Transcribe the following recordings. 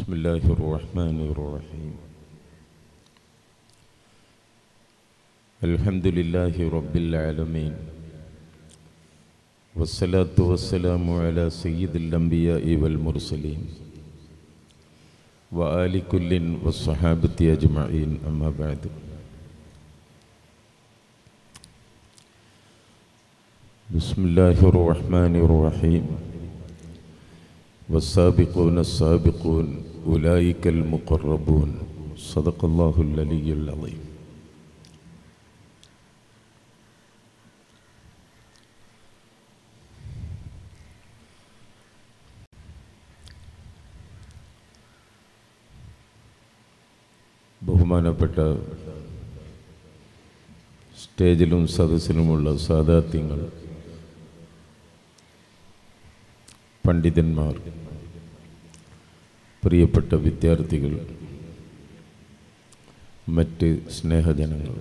بسم الله الرحمن الرحيم الحمد لله رب العالمين والصلاة والسلام على سيد الأنبياء والمرسلين وآل كل والصحابة أجمعين أما بعد بسم الله الرحمن الرحيم والسابقون السابقون أولئك المقربون صدق الله العلي العظيم ബഹുമാനപ്പെട്ട സ്റ്റേജിലും സദസ്സിലുമുള്ള സാദാത്യങ്ങൾ പണ്ഡിതന്മാർ പ്രിയപ്പെട്ട വിദ്യാർത്ഥികൾ മറ്റ് സ്നേഹജനങ്ങൾ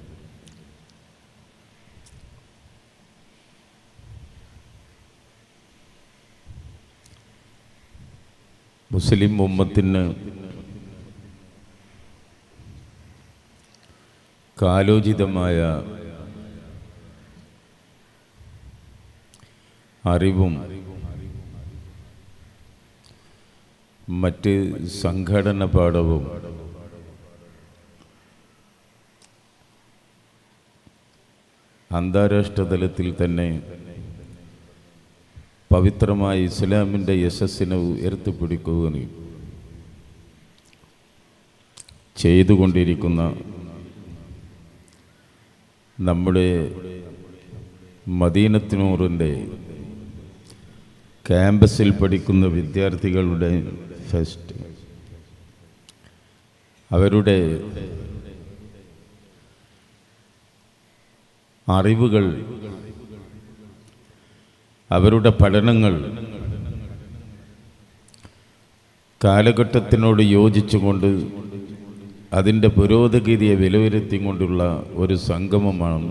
മുസ്ലിം ഉമ്മത്തിന് കാലോചിതമായ അറിവും മറ്റ് സംഘടന പാഠവും അന്താരാഷ്ട്ര തലത്തിൽ തന്നെ പവിത്രമായ ഇസ്ലാമിൻ്റെ യശസ്സിനെ ഉയർത്തിപ്പിടിക്കുകയും ചെയ്തുകൊണ്ടിരിക്കുന്ന നമ്മുടെ മദീനത്തിനൂറിൻ്റെ ക്യാമ്പസിൽ പഠിക്കുന്ന വിദ്യാർത്ഥികളുടെ ഫെസ്റ്റ് അവരുടെ അറിവുകൾ അവരുടെ പഠനങ്ങൾ കാലഘട്ടത്തിനോട് യോജിച്ചുകൊണ്ട് അതിൻ്റെ പുരോഗതിയെ വിലയിരുത്തിക്കൊണ്ടുള്ള ഒരു സംഗമമാണ്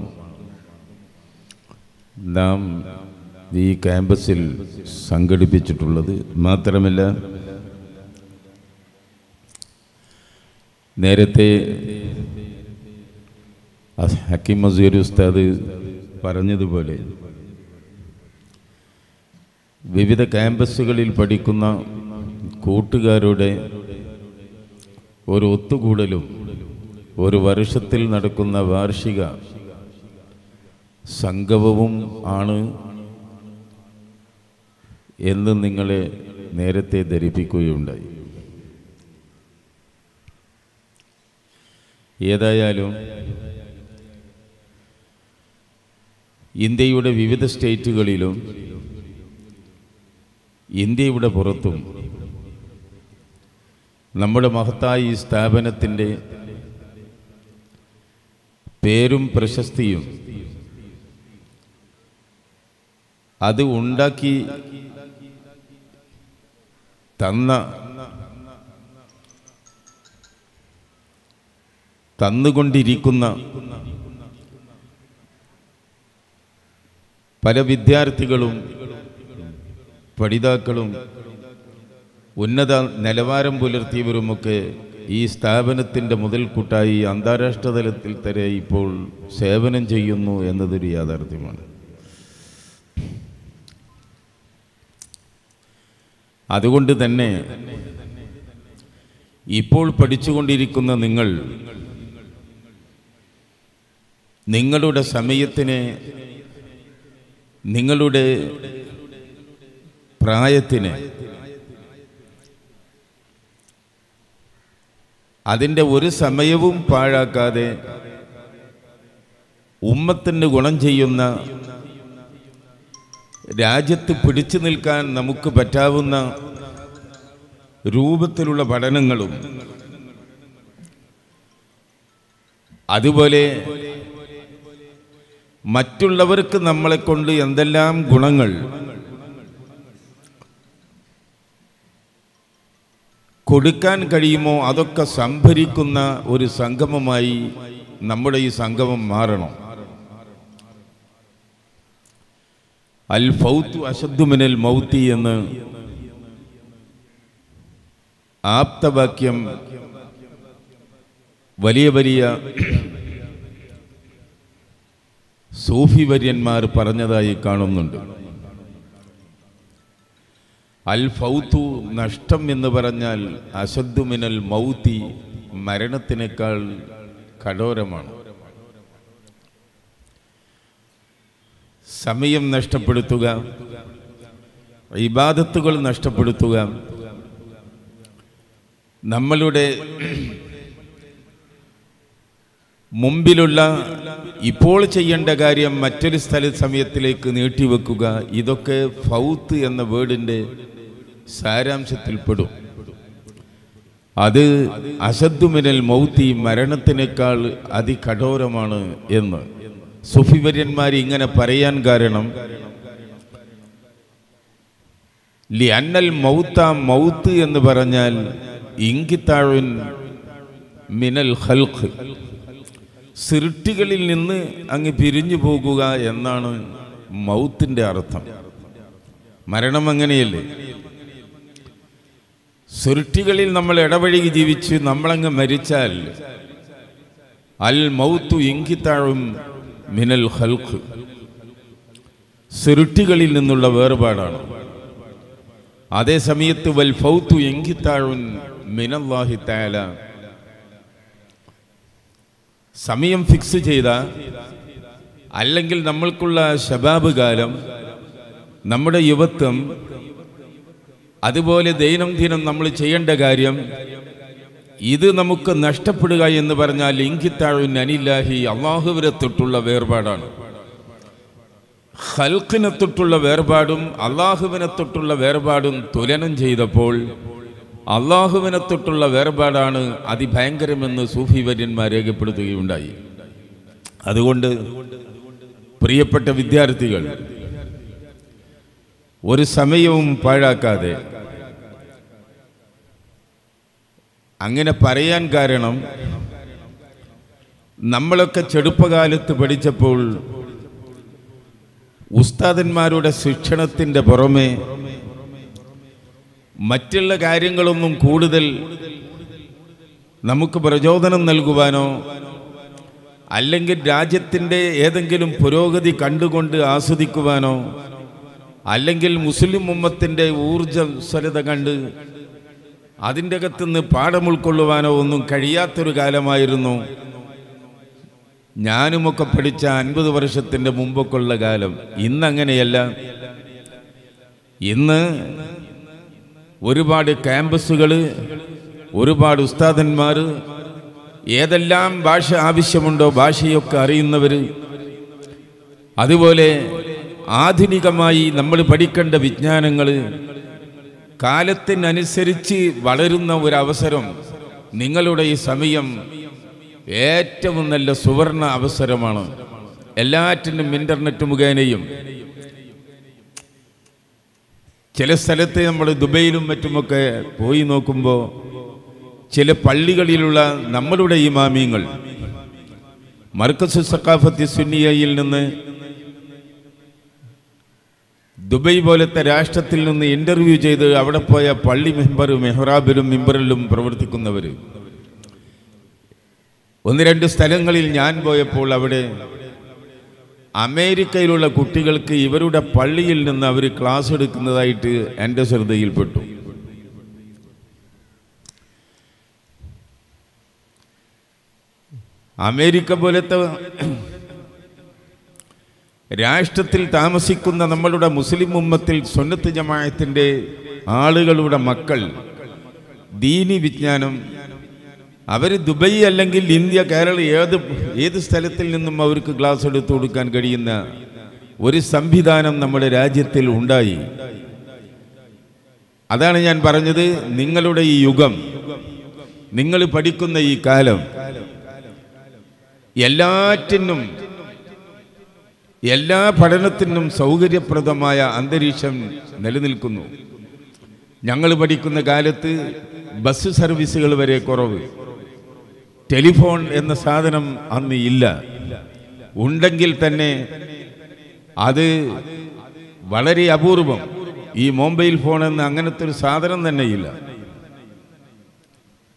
നാം ഈ ക്യാമ്പസിൽ സംഘടിപ്പിച്ചിട്ടുള്ളത് മാത്രമല്ല നേരത്തെ ഹക്കീം മസീർ ഉസ്താദ് പറഞ്ഞതുപോലെ വിവിധ ക്യാമ്പസുകളിൽ പഠിക്കുന്ന കൂട്ടുകാരുടെ ഒരു ഒത്തുകൂടലും ഒരു വർഷത്തിൽ നടക്കുന്ന വാർഷിക സംഗമവും ആണ് എന്ന് നിങ്ങളെ നേരത്തെ ധരിപ്പിക്കുകയുണ്ടായി ഏതായാലും ഇന്ത്യയുടെ വിവിധ സ്റ്റേറ്റുകളിലും ഇന്ത്യയുടെ പുറത്തും നമ്മുടെ മഹത്തായ ഈ സ്ഥാപനത്തിൻ്റെ പേരും പ്രശസ്തിയും അത് ഉണ്ടാക്കി തന്ന തന്നുകൊണ്ടിരിക്കുന്ന പല വിദ്യാർത്ഥികളും പഠിതാക്കളും ഉന്നത നിലവാരം പുലർത്തിയവരുമൊക്കെ ഈ സ്ഥാപനത്തിൻ്റെ മുതൽക്കൂട്ടായി അന്താരാഷ്ട്ര തലത്തിൽ തന്നെ ഇപ്പോൾ സേവനം ചെയ്യുന്നു എന്നതൊരു യാഥാർത്ഥ്യമാണ് അതുകൊണ്ട് തന്നെ ഇപ്പോൾ പഠിച്ചുകൊണ്ടിരിക്കുന്ന നിങ്ങൾ നിങ്ങളുടെ സമയത്തിന് നിങ്ങളുടെ പ്രായത്തിന് അതിൻ്റെ ഒരു സമയവും പാഴാക്കാതെ ഉമ്മത്തിന് ഗുണം ചെയ്യുന്ന രാജ്യത്ത് പിടിച്ചു നിൽക്കാൻ നമുക്ക് പറ്റാവുന്ന രൂപത്തിലുള്ള പഠനങ്ങളും അതുപോലെ മറ്റുള്ളവർക്ക് നമ്മളെ കൊണ്ട് എന്തെല്ലാം ഗുണങ്ങൾ കൊടുക്കാൻ കഴിയുമോ അതൊക്കെ സംഭരിക്കുന്ന ഒരു സംഗമമായി നമ്മുടെ ഈ സംഗമം മാറണം അൽ ഫൗത്തു അശദ്ദുമിനൽ മൗത്തി എന്ന് ആപ്തവാക്യം വലിയ വലിയ സൂഫി വര്യന്മാർ പറഞ്ഞതായി കാണുന്നുണ്ട് അൽ ഫൗത്തു നഷ്ടം എന്ന് പറഞ്ഞാൽ അശദ്ദുമിനൽ മൗത്തി മരണത്തിനേക്കാൾ കഠോരമാണ് സമയം നഷ്ടപ്പെടുത്തുക ഇബാദത്തുകൾ നഷ്ടപ്പെടുത്തുക നമ്മളുടെ മുമ്പിലുള്ള ഇപ്പോൾ ചെയ്യേണ്ട കാര്യം മറ്റൊരു സ്ഥല സമയത്തിലേക്ക് നീട്ടിവെക്കുക ഇതൊക്കെ ഫൗത്ത് എന്ന വേർഡിൻ്റെ സാരാംശത്തിൽപ്പെടും അത് അശദ്ദുമിനൽ മൗത്തി മരണത്തിനേക്കാൾ അതികഠോരമാണ് എന്ന് സുഫിവര്യന്മാർ ഇങ്ങനെ പറയാൻ കാരണം ലി അന്നൽ മൗത്ത മൗത്ത് എന്ന് പറഞ്ഞാൽ ഇങ്കിത്താഴുൻ മിനൽ ഹൽഖ് സൃഷ്ടികളിൽ നിന്ന് അങ്ങ് പിരിഞ്ഞു പോകുക എന്നാണ് മൗത്തിൻ്റെ അർത്ഥം മരണം അങ്ങനെയല്ലേ സൃഷ്ടികളിൽ നമ്മൾ ഇടവഴകി ജീവിച്ച് നമ്മളങ്ങ് മരിച്ചാൽ അൽ മൗത്തു ഇങ്കിത്താഴും മിനൽ ഹൽഖ് സൃഷ്ടികളിൽ നിന്നുള്ള വേർപാടാണ് അതേ സമയത്ത് വൽ ഫൗത്തു എങ്കിത്താഴുൻ മിനല്ലാഹി താല സമയം ഫിക്സ് ചെയ്ത അല്ലെങ്കിൽ നമ്മൾക്കുള്ള ശബാബ് കാലം നമ്മുടെ യുവത്വം അതുപോലെ ദൈനംദിനം നമ്മൾ ചെയ്യേണ്ട കാര്യം ഇത് നമുക്ക് നഷ്ടപ്പെടുക എന്ന് പറഞ്ഞാൽ ഇങ്കിത്താഴുൻ അനില്ലാഹി അള്ളാഹുവിനെ തൊട്ടുള്ള വേർപാടാണ് ഹൽക്കിനെ തൊട്ടുള്ള വേർപാടും അള്ളാഹുവിനെ തൊട്ടുള്ള വേർപാടും തുലനം ചെയ്തപ്പോൾ അള്ളാഹുവിനെ തൊട്ടുള്ള വേർപാടാണ് അതിഭയങ്കരമെന്ന് സൂഫി വര്യന്മാർ രേഖപ്പെടുത്തുകയുണ്ടായി അതുകൊണ്ട് പ്രിയപ്പെട്ട വിദ്യാർത്ഥികൾ ഒരു സമയവും പാഴാക്കാതെ അങ്ങനെ പറയാൻ കാരണം നമ്മളൊക്കെ ചെറുപ്പകാലത്ത് പഠിച്ചപ്പോൾ ഉസ്താദന്മാരുടെ ശിക്ഷണത്തിൻ്റെ പുറമെ മറ്റുള്ള കാര്യങ്ങളൊന്നും കൂടുതൽ നമുക്ക് പ്രചോദനം നൽകുവാനോ അല്ലെങ്കിൽ രാജ്യത്തിൻ്റെ ഏതെങ്കിലും പുരോഗതി കണ്ടുകൊണ്ട് ആസ്വദിക്കുവാനോ അല്ലെങ്കിൽ മുസ്ലിം ഉമ്മത്തിൻ്റെ ഊർജ്ജസ്വലത കണ്ട് അതിൻ്റെ അകത്തുനിന്ന് പാഠം ഉൾക്കൊള്ളുവാനോ ഒന്നും കഴിയാത്തൊരു കാലമായിരുന്നു ഞാനുമൊക്കെ പഠിച്ച അൻപത് വർഷത്തിൻ്റെ മുമ്പൊക്കെയുള്ള കാലം ഇന്നങ്ങനെയല്ല ഇന്ന് ഒരുപാട് ക്യാമ്പസുകൾ ഒരുപാട് ഉസ്താദന്മാർ ഏതെല്ലാം ഭാഷ ആവശ്യമുണ്ടോ ഭാഷയൊക്കെ അറിയുന്നവർ അതുപോലെ ആധുനികമായി നമ്മൾ പഠിക്കേണ്ട വിജ്ഞാനങ്ങൾ കാലത്തിനനുസരിച്ച് വളരുന്ന ഒരവസരം നിങ്ങളുടെ ഈ സമയം ഏറ്റവും നല്ല സുവർണ അവസരമാണ് എല്ലാറ്റിനും ഇൻ്റർനെറ്റ് മുഖേനയും ചില സ്ഥലത്ത് നമ്മൾ ദുബൈയിലും മറ്റുമൊക്കെ പോയി നോക്കുമ്പോൾ ചില പള്ളികളിലുള്ള നമ്മളുടെ ഇമാമിയങ്ങൾ മർക്കസ് സക്കാഫത്തി സുന്നിയയിൽ നിന്ന് ദുബൈ പോലത്തെ രാഷ്ട്രത്തിൽ നിന്ന് ഇന്റർവ്യൂ ചെയ്ത് അവിടെ പോയ പള്ളി മെമ്പറും മെഹ്റാബിലും മിമ്പറിലും പ്രവർത്തിക്കുന്നവർ ഒന്ന് രണ്ട് സ്ഥലങ്ങളിൽ ഞാൻ പോയപ്പോൾ അവിടെ അമേരിക്കയിലുള്ള കുട്ടികൾക്ക് ഇവരുടെ പള്ളിയിൽ നിന്ന് അവർ ക്ലാസ് എടുക്കുന്നതായിട്ട് എൻ്റെ ശ്രദ്ധയിൽപ്പെട്ടു അമേരിക്ക പോലത്തെ രാഷ്ട്രത്തിൽ താമസിക്കുന്ന നമ്മളുടെ മുസ്ലിം ഉമ്മത്തിൽ സുന്നത്ത് ജമായത്തിൻ്റെ ആളുകളുടെ മക്കൾ ദീനി വിജ്ഞാനം അവർ ദുബൈ അല്ലെങ്കിൽ ഇന്ത്യ കേരളം ഏത് ഏത് സ്ഥലത്തിൽ നിന്നും അവർക്ക് ക്ലാസ് എടുത്തു കൊടുക്കാൻ കഴിയുന്ന ഒരു സംവിധാനം നമ്മുടെ രാജ്യത്തിൽ ഉണ്ടായി അതാണ് ഞാൻ പറഞ്ഞത് നിങ്ങളുടെ ഈ യുഗം നിങ്ങൾ പഠിക്കുന്ന ഈ കാലം എല്ലാറ്റിനും എല്ലാ പഠനത്തിനും സൗകര്യപ്രദമായ അന്തരീക്ഷം നിലനിൽക്കുന്നു ഞങ്ങൾ പഠിക്കുന്ന കാലത്ത് ബസ് സർവീസുകൾ വരെ കുറവ് ടെലിഫോൺ എന്ന സാധനം അന്ന് ഇല്ല ഉണ്ടെങ്കിൽ തന്നെ അത് വളരെ അപൂർവം ഈ മൊബൈൽ ഫോൺ എന്ന അങ്ങനത്തെ ഒരു സാധനം തന്നെ ഇല്ല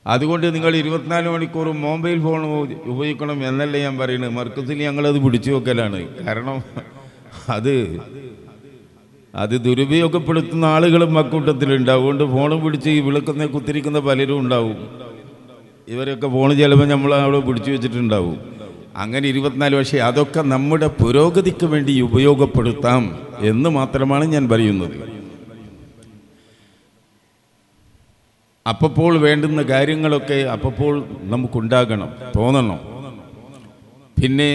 അതുകൊണ്ട് നിങ്ങൾ ഇരുപത്തിനാല് മണിക്കൂർ മൊബൈൽ ഫോൺ ഉപയോഗിക്കണം എന്നല്ല ഞാൻ പറയുന്നത് മർക്കസിൽ ഞങ്ങളത് പിടിച്ചു വെക്കലാണ് കാരണം അത് അത് ദുരുപയോഗപ്പെടുത്തുന്ന ആളുകളും അക്കൂട്ടത്തിലുണ്ട് അതുകൊണ്ട് ഫോൺ പിടിച്ച് ഈ വിളക്കുന്ന കുത്തിരിക്കുന്ന പലരും ഉണ്ടാവും ഇവരൊക്കെ ഫോൺ ചിലപ്പോൾ നമ്മൾ അവിടെ പിടിച്ചു വെച്ചിട്ടുണ്ടാവും അങ്ങനെ ഇരുപത്തിനാല് പക്ഷേ അതൊക്കെ നമ്മുടെ പുരോഗതിക്ക് വേണ്ടി ഉപയോഗപ്പെടുത്താം എന്ന് മാത്രമാണ് ഞാൻ പറയുന്നത് അപ്പപ്പോൾ വേണ്ടുന്ന കാര്യങ്ങളൊക്കെ അപ്പപ്പോൾ നമുക്കുണ്ടാകണം തോന്നണം പിന്നെ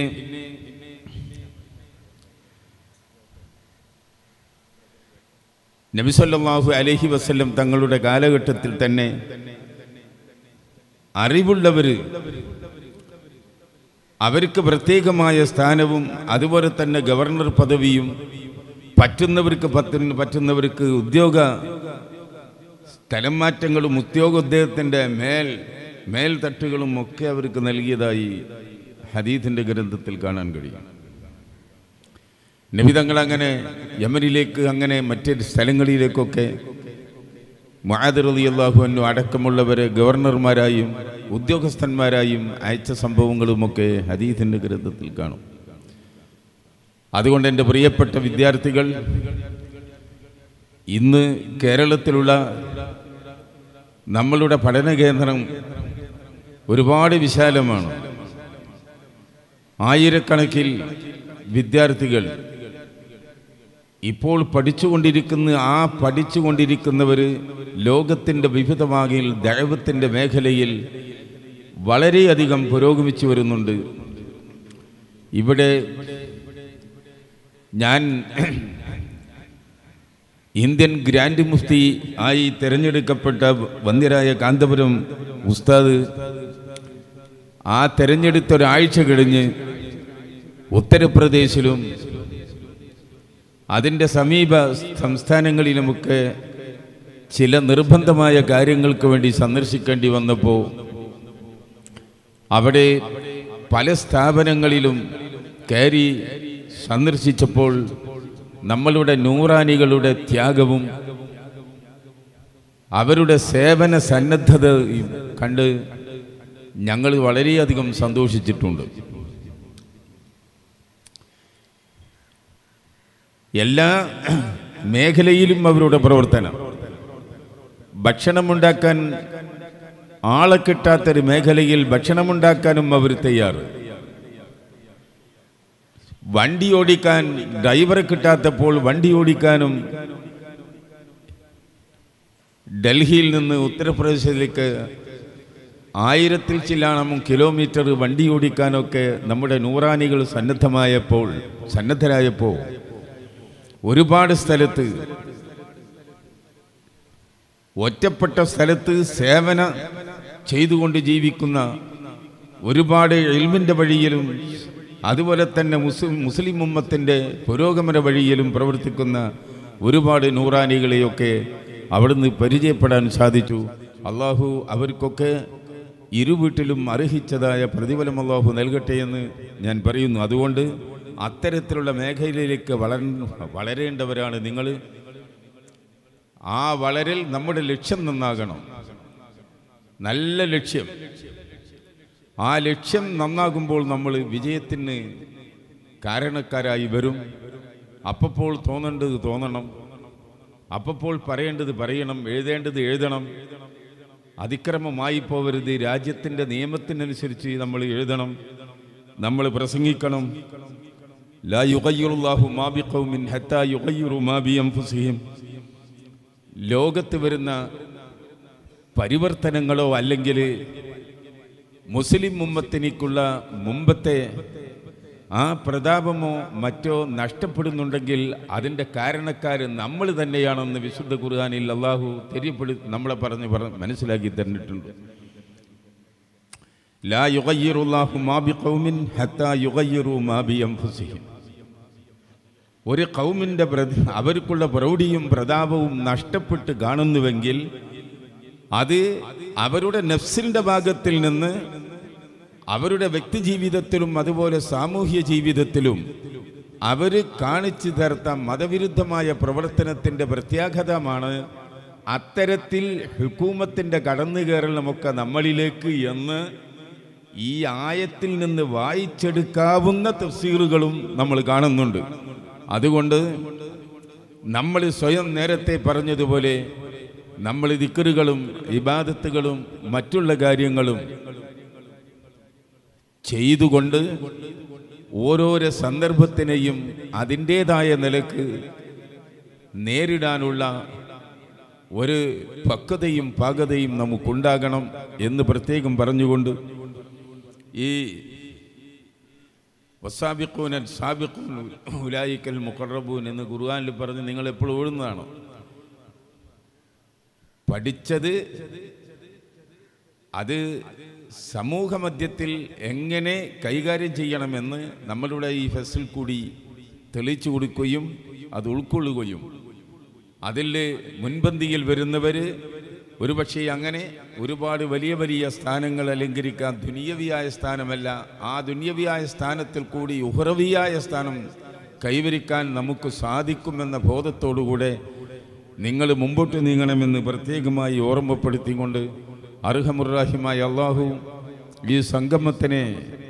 നബിസല്ലാഹു അലഹി വസ്ല്ലം തങ്ങളുടെ കാലഘട്ടത്തിൽ തന്നെ അറിവുള്ളവർ അവർക്ക് പ്രത്യേകമായ സ്ഥാനവും അതുപോലെ തന്നെ ഗവർണർ പദവിയും പറ്റുന്നവർക്ക് പറ്റുന്ന പറ്റുന്നവർക്ക് ഉദ്യോഗ സ്ഥലം മാറ്റങ്ങളും ഉദ്യോഗോദ്ദേഹത്തിൻ്റെ മേൽ മേൽത്തട്ടുകളും ഒക്കെ അവർക്ക് നൽകിയതായി ഹദീദിൻ്റെ ഗ്രന്ഥത്തിൽ കാണാൻ കഴിയും നബിതങ്ങൾ അങ്ങനെ യമനിലേക്ക് അങ്ങനെ മറ്റ് സ്ഥലങ്ങളിലേക്കൊക്കെ മഹാദറുദിയല്ലാഹുവിനു അടക്കമുള്ളവരെ ഗവർണർമാരായും ഉദ്യോഗസ്ഥന്മാരായും അയച്ച സംഭവങ്ങളുമൊക്കെ ഹദീദിൻ്റെ ഗ്രന്ഥത്തിൽ കാണും അതുകൊണ്ട് എൻ്റെ പ്രിയപ്പെട്ട വിദ്യാർത്ഥികൾ ഇന്ന് കേരളത്തിലുള്ള നമ്മളുടെ പഠന കേന്ദ്രം ഒരുപാട് വിശാലമാണ് ആയിരക്കണക്കിൽ വിദ്യാർത്ഥികൾ ഇപ്പോൾ പഠിച്ചുകൊണ്ടിരിക്കുന്ന ആ പഠിച്ചുകൊണ്ടിരിക്കുന്നവർ ലോകത്തിൻ്റെ വിവിധ ഭാഗയിൽ ദൈവത്തിൻ്റെ മേഖലയിൽ വളരെയധികം പുരോഗമിച്ചു വരുന്നുണ്ട് ഇവിടെ ഞാൻ ഇന്ത്യൻ ഗ്രാൻഡ് മുഫ്തി ആയി തിരഞ്ഞെടുക്കപ്പെട്ട വന്യരായ കാന്തപുരം ഉസ്താദ് ആ തെരഞ്ഞെടുത്ത ഒരാഴ്ച കഴിഞ്ഞ് ഉത്തർപ്രദേശിലും അതിൻ്റെ സമീപ സംസ്ഥാനങ്ങളിലുമൊക്കെ ചില നിർബന്ധമായ കാര്യങ്ങൾക്ക് വേണ്ടി സന്ദർശിക്കേണ്ടി വന്നപ്പോൾ അവിടെ പല സ്ഥാപനങ്ങളിലും കയറി സന്ദർശിച്ചപ്പോൾ നമ്മളുടെ നൂറാനികളുടെ ത്യാഗവും അവരുടെ സേവന സന്നദ്ധതയും കണ്ട് ഞങ്ങൾ വളരെയധികം സന്തോഷിച്ചിട്ടുണ്ട് എല്ലാ മേഖലയിലും അവരുടെ പ്രവർത്തനം ഭക്ഷണമുണ്ടാക്കാൻ ആളെ കിട്ടാത്തൊരു മേഖലയിൽ ഭക്ഷണമുണ്ടാക്കാനും അവർ തയ്യാറ് വണ്ടി ഓടിക്കാൻ ഡ്രൈവറെ കിട്ടാത്തപ്പോൾ വണ്ടി ഓടിക്കാനും ഡൽഹിയിൽ നിന്ന് ഉത്തർപ്രദേശിലേക്ക് ആയിരത്തിൽ ചില്ലാണം കിലോമീറ്റർ വണ്ടി ഓടിക്കാനൊക്കെ നമ്മുടെ നൂറാനികൾ സന്നദ്ധമായപ്പോൾ സന്നദ്ധരായപ്പോൾ ഒരുപാട് സ്ഥലത്ത് ഒറ്റപ്പെട്ട സ്ഥലത്ത് സേവന ചെയ്തുകൊണ്ട് ജീവിക്കുന്ന ഒരുപാട് എൽമിൻ്റെ വഴിയിലും അതുപോലെ തന്നെ മുസ്ലിം മുസ്ലിം ഉമ്മത്തിൻ്റെ പുരോഗമന വഴിയിലും പ്രവർത്തിക്കുന്ന ഒരുപാട് നൂറാനികളെയൊക്കെ അവിടുന്ന് പരിചയപ്പെടാൻ സാധിച്ചു അള്ളാഹു അവർക്കൊക്കെ ഇരുവീട്ടിലും അർഹിച്ചതായ പ്രതിഫലം അള്ളാഹു നൽകട്ടെ എന്ന് ഞാൻ പറയുന്നു അതുകൊണ്ട് അത്തരത്തിലുള്ള മേഖലയിലേക്ക് വളർ വളരേണ്ടവരാണ് നിങ്ങൾ ആ വളരൽ നമ്മുടെ ലക്ഷ്യം നന്നാകണം നല്ല ലക്ഷ്യം ആ ലക്ഷ്യം നന്നാകുമ്പോൾ നമ്മൾ വിജയത്തിന് കാരണക്കാരായി വരും അപ്പപ്പോൾ തോന്നേണ്ടത് തോന്നണം അപ്പപ്പോൾ പറയേണ്ടത് പറയണം എഴുതേണ്ടത് എഴുതണം അതിക്രമമായി പോവരുത് രാജ്യത്തിൻ്റെ നിയമത്തിനനുസരിച്ച് നമ്മൾ എഴുതണം നമ്മൾ പ്രസംഗിക്കണം ലാ യുഗയ്യുറുല്ലാഹു മാബി ഖൗമിൻ ഹത്താ യുഗയ്യുറു മാബി അംഫുസിഹിം ലോകത്ത് വരുന്ന പരിവർത്തനങ്ങളോ അല്ലെങ്കിൽ മുസ്ലിം ഉമ്മത്തിനിക്കുള്ള മുമ്പത്തെ ആ പ്രതാപമോ മറ്റോ നഷ്ടപ്പെടുന്നുണ്ടെങ്കിൽ അതിൻ്റെ കാരണക്കാർ നമ്മൾ തന്നെയാണെന്ന് വിശുദ്ധ ഖുർആാനിൽ അള്ളാഹു തെര്യപ്പെടു നമ്മളെ പറഞ്ഞ് പറ മനസ്സിലാക്കി തന്നിട്ടുണ്ട് ലാ യുഗയ്യറുല്ലാഹു മാബി ഖൗമിൻ ഹത്താ യുഗയ്യറു മാബി അംഫുസിഹിം ഒരു കൗമിൻ്റെ അവർക്കുള്ള പ്രൗഢിയും പ്രതാപവും നഷ്ടപ്പെട്ട് കാണുന്നുവെങ്കിൽ അത് അവരുടെ നെഫ്സിൻ്റെ ഭാഗത്തിൽ നിന്ന് അവരുടെ വ്യക്തി ജീവിതത്തിലും അതുപോലെ സാമൂഹ്യ ജീവിതത്തിലും അവർ കാണിച്ചു തീർത്ത മതവിരുദ്ധമായ പ്രവർത്തനത്തിൻ്റെ പ്രത്യാഘാതമാണ് അത്തരത്തിൽ ഹുക്കൂമത്തിൻ്റെ കടന്നുകയറലുമൊക്കെ നമ്മളിലേക്ക് എന്ന് ഈ ആയത്തിൽ നിന്ന് വായിച്ചെടുക്കാവുന്ന തഫ്സീറുകളും നമ്മൾ കാണുന്നുണ്ട് അതുകൊണ്ട് നമ്മൾ സ്വയം നേരത്തെ പറഞ്ഞതുപോലെ നമ്മൾ ദിക്കറുകളും ഇബാദത്തുകളും മറ്റുള്ള കാര്യങ്ങളും ചെയ്തുകൊണ്ട് ഓരോരോ സന്ദർഭത്തിനെയും അതിൻ്റേതായ നിലക്ക് നേരിടാനുള്ള ഒരു പക്വതയും പാകതയും നമുക്കുണ്ടാകണം എന്ന് പ്രത്യേകം പറഞ്ഞുകൊണ്ട് ഈ വസാബിഖൂൻ സാബിഖൂൻ ഉലായിക്കൽ മുഖറബൂൻ എന്ന് ഖുർആനിൽ പറഞ്ഞ് നിങ്ങൾ എപ്പോഴും ഓടുന്നതാണോ പഠിച്ചത് അത് സമൂഹ മധ്യത്തിൽ എങ്ങനെ കൈകാര്യം ചെയ്യണമെന്ന് നമ്മളുടെ ഈ ഫെസിൽ കൂടി തെളിയിച്ചു കൊടുക്കുകയും അത് ഉൾക്കൊള്ളുകയും അതിൽ മുൻപന്തിയിൽ വരുന്നവർ ഒരുപക്ഷെ അങ്ങനെ ഒരുപാട് വലിയ വലിയ സ്ഥാനങ്ങൾ അലങ്കരിക്കാൻ ദുനിയവിയായ സ്ഥാനമല്ല ആ ദുനിയവിയായ സ്ഥാനത്തിൽ കൂടി ഉഹറവിയായ സ്ഥാനം കൈവരിക്കാൻ നമുക്ക് സാധിക്കുമെന്ന ബോധത്തോടുകൂടെ നിങ്ങൾ മുമ്പോട്ട് നീങ്ങണമെന്ന് പ്രത്യേകമായി ഓർമ്മപ്പെടുത്തിക്കൊണ്ട് അർഹമുറാഹിമായ അള്ളാഹു ഈ സംഗമത്തിനെ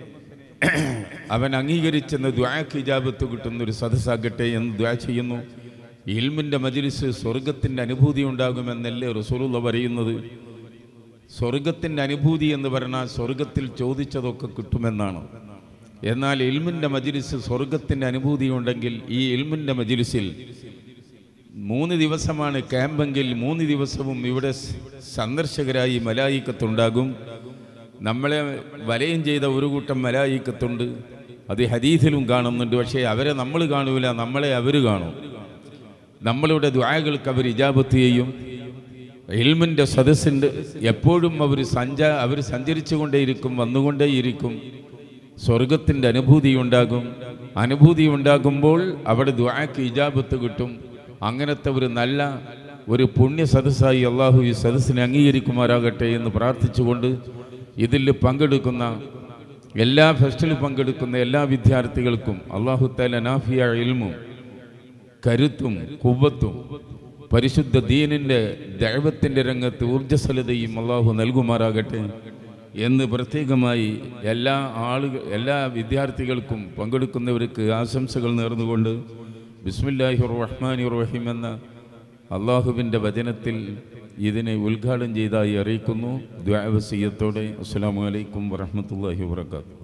അവൻ അംഗീകരിച്ചെന്ന് ദ്വാക്ക് ഇജാബത്ത് കിട്ടുന്ന ഒരു സദസ്സാകട്ടെ എന്ന് ദ്വാ ചെയ്യുന്നു ഇൽമിൻ്റെ മജിലിസ് സ്വർഗത്തിൻ്റെ അനുഭൂതി ഉണ്ടാകുമെന്നല്ലേ റസൂലുള്ള പറയുന്നത് സ്വർഗത്തിൻ്റെ അനുഭൂതി എന്ന് പറഞ്ഞാൽ സ്വർഗത്തിൽ ചോദിച്ചതൊക്കെ കിട്ടുമെന്നാണ് എന്നാൽ ഇൽമിൻ്റെ മജിലിസ് സ്വർഗത്തിൻ്റെ അനുഭൂതി ഉണ്ടെങ്കിൽ ഈ ഇൽമിൻ്റെ മജിലിസിൽ മൂന്ന് ദിവസമാണ് ക്യാമ്പെങ്കിൽ മൂന്ന് ദിവസവും ഇവിടെ സ് സന്ദർശകരായി മലായിക്കത്തുണ്ടാകും നമ്മളെ വലയം ചെയ്ത ഒരു കൂട്ടം മലായിക്കത്തുണ്ട് അത് ഹദീസിലും കാണുന്നുണ്ട് പക്ഷേ അവരെ നമ്മൾ കാണൂല നമ്മളെ അവർ കാണും നമ്മളുടെ ദ്വായകൾക്ക് അവർ ഇജാബത്ത് ചെയ്യും ഇൽമിൻ്റെ സദസ്സിൻ്റെ എപ്പോഴും അവർ സഞ്ച അവർ സഞ്ചരിച്ചു കൊണ്ടേയിരിക്കും വന്നുകൊണ്ടേയിരിക്കും സ്വർഗത്തിൻ്റെ അനുഭൂതി ഉണ്ടാകും അനുഭൂതി ഉണ്ടാകുമ്പോൾ അവിടെ ദ്വാക്ക് ഇജാബത്ത് കിട്ടും അങ്ങനത്തെ ഒരു നല്ല ഒരു പുണ്യ സദസ്സായി അള്ളാഹു ഈ സദസ്സിനെ അംഗീകരിക്കുമാറാകട്ടെ എന്ന് പ്രാർത്ഥിച്ചുകൊണ്ട് ഇതിൽ പങ്കെടുക്കുന്ന എല്ലാ ഫെസ്റ്റിൽ പങ്കെടുക്കുന്ന എല്ലാ വിദ്യാർത്ഥികൾക്കും അള്ളാഹു താല നാഫിയ ഇൽമും കരുത്തും കുവ്വത്തും പരിശുദ്ധ ദീനിൻ്റെ ദൈവത്തിൻ്റെ രംഗത്ത് ഊർജ്ജസ്വലതയും അള്ളാഹു നൽകുമാറാകട്ടെ എന്ന് പ്രത്യേകമായി എല്ലാ ആളുകൾ എല്ലാ വിദ്യാർത്ഥികൾക്കും പങ്കെടുക്കുന്നവർക്ക് ആശംസകൾ നേർന്നുകൊണ്ട് ബിസ്മില്ലാഹി റഹ്മാനി റഹീം എന്ന അള്ളാഹുവിൻ്റെ വചനത്തിൽ ഇതിനെ ഉദ്ഘാടനം ചെയ്തതായി അറിയിക്കുന്നു ദ്വാവസീയത്തോടെ അസ്സാം വലൈക്കും വറഹമത്തല്ലാഹി വാത്തു